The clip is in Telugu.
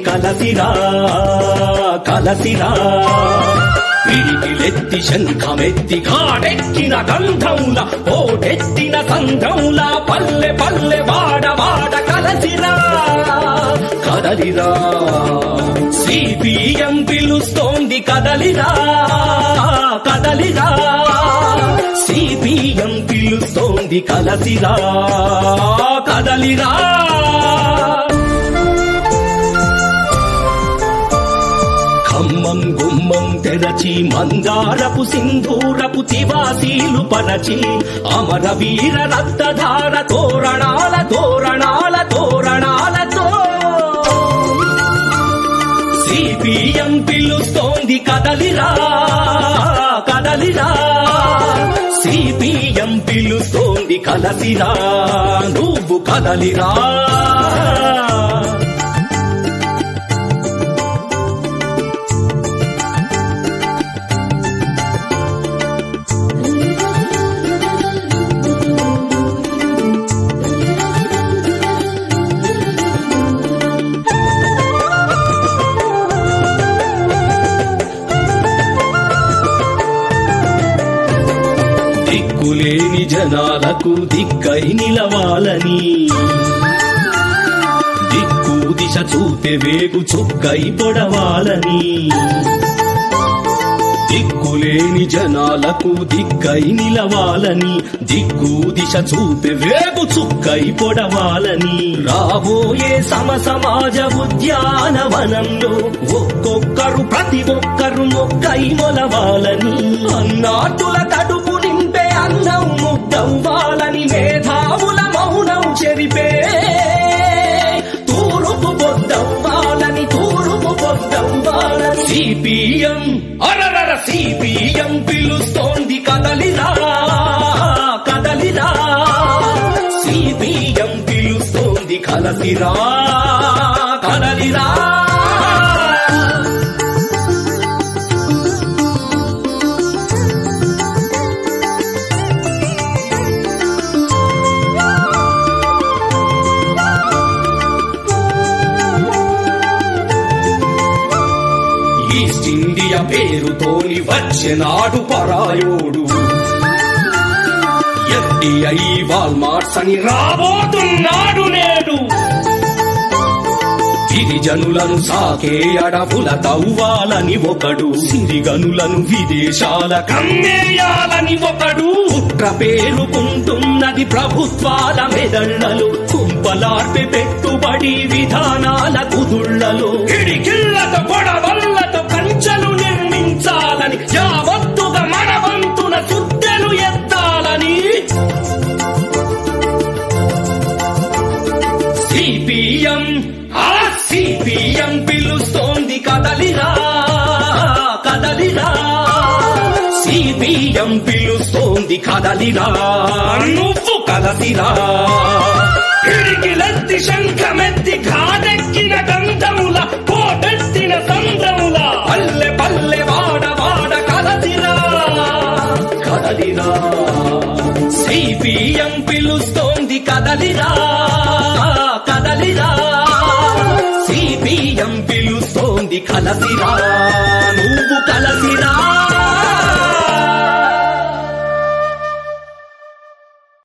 కలసిరా కలసిరా పిడికిలెత్తి శంఖమెత్తి కాడెక్కిన గంధంల ఓటెత్తిన సంఘంల పల్లె పల్లె వాడ వాడ కలసిరా కదలిరా సిపిఎం పిలుస్తోంది కదలిరా కదలిరా సిపిఎం పిలుస్తోంది కలసిరా కదలిరా ఖమ్మం గుమ్మం తెరచి మందారపు సింధూరపు తివాసీలు పరచి అమర వీర రక్తధార తోరణాల తోరణాల తోరణాలతో సిపిఎం పిలుస్తోంది కదలిరా కదలిరా సిపిఎం పిలుస్తోంది కలసిరా నువ్వు కదలిరా దిక్కులేని జనాలకు దిక్కై నిలవాలని దిక్కు దిశ చూపే వేగు చుక్కై పొడవాలని దిక్కులేని జనాలకు దిక్కై నిలవాలని దిక్కు దిశ చూపే వేగు చుక్కై పొడవాలని రాబోయే సమ సమాజ ఉద్యానవనంలో ఒక్కొక్కరు ప్రతి ఒక్కరు మొక్కై మొలవాలని అన్నాటుల కడుపు నింపే అన్నం ముద్దవ్వాలని మేధావుల మౌనం చెరిపే తూరుపు పొద్దవ్వాలని తూరుపు పొద్దవ్వాలని సిపిఎం అరరర సిపిఎం పిలుస్తోంది కదలిరా కదలిరా సిపిఎం పిలుస్తోంది కలసిరా కదలిరా ఈస్ట్ ఇండియా పేరుతోని వచ్చెనాడు పరాయోడు ఎఫ్డిఐ వాల్మార్ట్స్ అని రాబోతున్నాడు నేడు గిరిజనులను సాకే అడవుల తవ్వాలని ఒకడు సిరిగనులను విదేశాల కమ్మేయాలని ఒకడు కుట్ర పేరుకుంటున్నది ప్రభుత్వాల మెదళ్లలో కుంపలార్పి పెట్టుబడి విధానాల కుదుళ్లలో కిడికిళ్లతో గొడవల్లతో కంచెలు నిర్మించాలని యావత్తుగా మన వంతున సుద్దెలు ఎత్తాలని సిపిఎం ఆ సిపిఎం పిలుస్తోంది కదలిరా కదలిరా సిపిఎం పిలుస్తోంది కదలిరా నువ్వు కదలిరా పిడికిలెత్తి శంఖమెత్తి కాదెక్కిన గంధముల కోటెత్తిన సంద్రముల పల్లె పల్లె వాడ వాడ కదలిరా కదలిరా సిపిఎం పిలుస్తోంది కదలిరా కదలిరా సిపిఎం పిలుస్తోంది కలసిరా నువ్వు కలసిరా